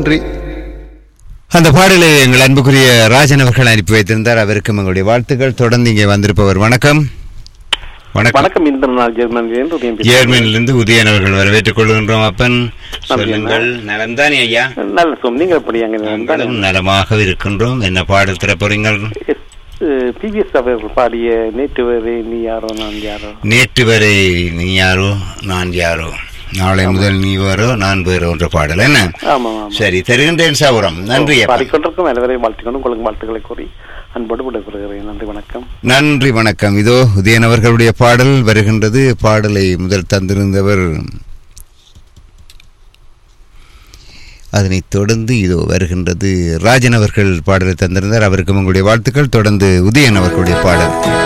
நன்றி அந்த பாடலை எங்கள் அன்புக்குரிய ராஜன் அவர்கள் அனுப்பி வைத்திருந்தார் அவருக்கும் எங்களுடைய வாழ்த்துக்கள் தொடர்ந்து இங்கே வந்திருப்பவர் வணக்கம் வணக்கம் வணக்கம் இந்த நாள் ஜெர்மனிலிருந்து உதயம் பேசுகிறேன். ஜேர்மனிலிருந்து உதயன் அவர்கள் வரவேற்றுக் கொள்கின்றோம் அப்பன் நன்றி, சொல்லுங்கள் நலம்தானே ஐயா நல்ல சொல் நீங்க எப்படி அங்க நாங்களும் நலமாக இருக்கின்றோம் என்ன பாடல் திறப்போறீங்கள் பிவிஎஸ் அவர்கள் பாடிய நேற்று வரை நீ யாரோ நான் யாரோ நேற்று வரை நீ யாரோ நான் யாரோ நாளை முதல் நீ வாரோ நான் வேறோ என்ற பாடல் என்ன ஆமா ஆமா சரி தருகின்றேன் சௌரம் நன்றி அப்பன். பாடிக்கொண்டிருக்கும் அனைவரையும் வாழ்த்துக்கொண்டு உங்களுக்கு வாழ்த்துக்களை கூறி அன்போடு விடைபெறுகிறேன் நன்றி வணக்கம் நன்றி வணக்கம் இதோ உதயன் அவர்களுடைய பாடல் வருகின்றது பாடலை முதல் தந்திருந்தவர் அதனைத் தொடர்ந்து இதோ வருகின்றது ராஜன் அவர்கள் பாடலை தந்திருந்தார் அவருக்கு உங்களுடைய வாழ்த்துக்கள் தொடர்ந்து உதயன் அவர்களுடைய பாடல்